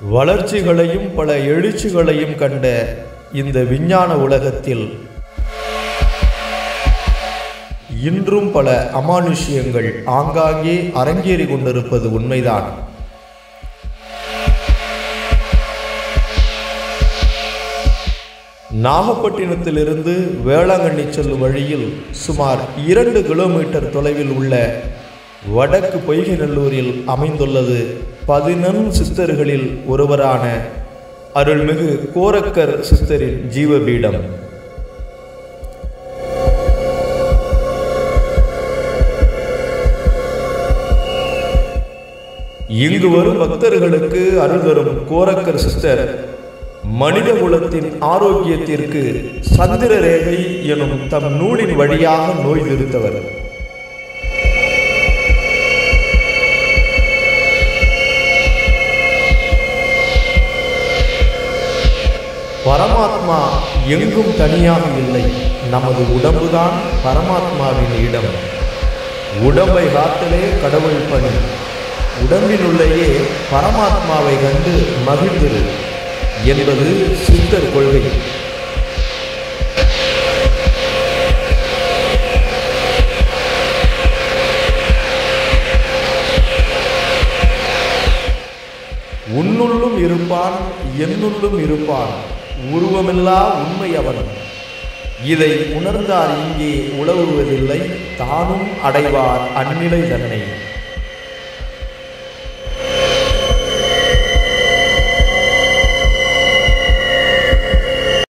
வளர்ச்சிகளையும் பல எழுச்சிகளையும் கண்ட இந்த விஞ்ஞான உலகத்தில் இன்றும் பல அமானுஷ்யங்கள் ஆங்காங்கே அரங்கேறி கொண்டிருப்பது உண்மைதான் நாகப்பட்டினத்திலிருந்து வேளாங்கண்ணி செல்லும் வழியில் சுமார் இரண்டு கிலோமீட்டர் தொலைவில் உள்ள வடக்கு பொய்கைநல்லூரில் அமைந்துள்ளது பதினெண் சித்தர்களில் ஒருவரான அருள்மிகு கோரக்கர் சித்தரின் ஜீவபீடம் இங்கு வரும் பக்தர்களுக்கு அருள் தரும் கோரக்கர் சிஸ்டர் மனித குலத்தின் ஆரோக்கியத்திற்கு சந்திர ரேகை எனும் தம் நூலின் வழியாக நோய் திருத்தவர் பரமாத்மா எங்கும் தனியாக இல்லை நமது உடம்புதான் பரமாத்மாவின் இடம் உடம்பை காத்தலே கடவுள் பணி உடம்பினுள்ளேயே பரமாத்மாவை கண்டு மகிழ்ந்திரு என்பது சித்தர் கொள்கை உன்னுள்ளும் இருப்பான் என்னுள்ளும் இருப்பான் உருவமில்லா உண்மை அவன் இதை உணர்ந்தார் இங்கே உழவுவதில்லை தானும் அடைவார் அந்நிலை தன்னை